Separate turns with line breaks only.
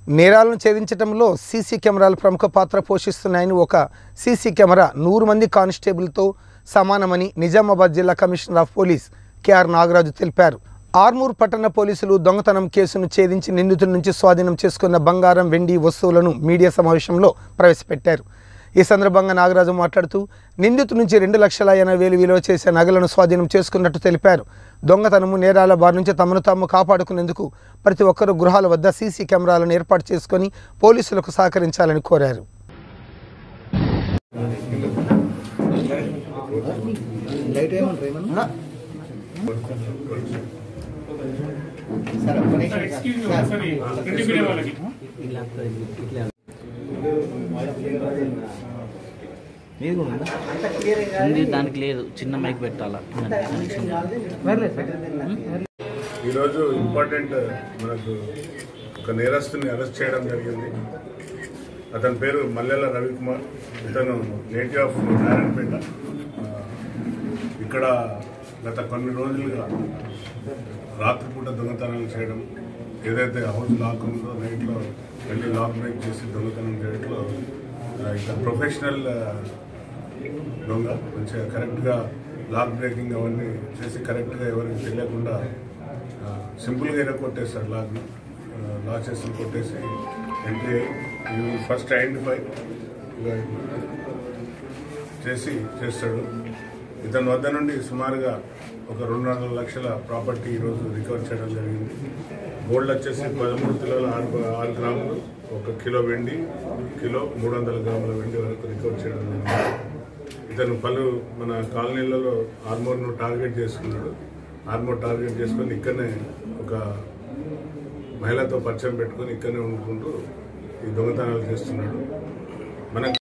నేరాలను ఛేదించడంలో సీసీ కెమెరాలు ప్రముఖ పాత్ర పోషిస్తున్నాయని ఒక సీసీ కెమెరా నూరు మంది కానిస్టేబుల్తో సమానమని నిజామాబాద్ జిల్లా commissioner of police KR Nagaraju తెలిపారు ఆర్మూర్ పట్టణ పోలీసులు దొంగతనం కేసును ఛేదించి నిందితుల నుంచి స్వాధీనం చేసుకున్న బంగారం వెండి వస్తువులను మీడియా సమావేశంలో ప్రవేశపెట్టారు ఈ సందర్భంగా నాగరాజు మాట్లాడుతూ నిందితు నుంచి రెండు లక్షల ఎనభై వేలు విలువ చేసే నగలను స్వాధీనం చేసుకున్నట్టు తెలిపారు దొంగతనము నేరాల బారి నుంచి తమను తాము కాపాడుకునేందుకు ప్రతి ఒక్కరూ గృహాల వద్ద సీసీ కెమెరాలను ఏర్పాటు చేసుకొని పోలీసులకు సహకరించాలని కోరారు
ఎక్స్క్యూజ్ మీ ఒకసారి ప్రింట్ మీడియా వాళ్ళకి
ఉంది దానికి లేదు చిన్న మైక్ పెట్టాలా
ఈరోజు ఇంపార్టెంట్ మనకు ఒక నేరస్తుని అరెస్ట్ చేయడం జరిగింది అతని పేరు మల్లెల రవికుమార్ ఇతను నేటివ్ ఆఫ్ నారాయణపేట ఆ, ఇక్కడ గత కొన్ని రోజులుగా రాత్రిపూట దొంగతనాలు చేయడం ఏదైతే హౌస్ లాక్ ఉందో నైట్లో వెళ్ళి లాక్ బ్రేక్ చేసి దొంగతనం చేయడంలో ఆ, ఇతను ప్రొఫెషనల్ ఆ, దొంగ మంచిగా కరెక్ట్గా లాక్ బ్రేకింగ్ అవన్నీ చేసి కరెక్ట్గా ఎవరికి తెలియకుండా ఆ, సింపుల్గా ఎర కొట్టేస్తారు లాక్ని లాక్ చేసి కొట్టేసి ఎంట్రీ ఫస్ట్ ఐడెంటిఫై చేసి చేస్తాడు ఇతని వద్ద నుండి సుమారుగా ఒక రెండు వందల లక్షల ప్రాపర్టీ ఈరోజు రికవర్ చేయడం జరిగింది గోల్డ్ వచ్చేసి పదమూడు కిలోల ఆరు ఆరు గ్రాములు ఒక కిలో వెండి కిలో మూడు వందల గ్రాముల వెండి వరకు రికవర్ చేయడం జరిగింది ఇతను పలు మన కాలనీలలో ఆర్మోర్ను టార్గెట్ చేసుకున్నాడు ఆర్మోర్ టార్గెట్ చేసుకొని ఇక్కడనే ఒక మహిళతో పరిచయం పెట్టుకొని ఇక్కడనే ఉండుకుంటూ ఈ దొంగతనాలు చేస్తున్నాడు మన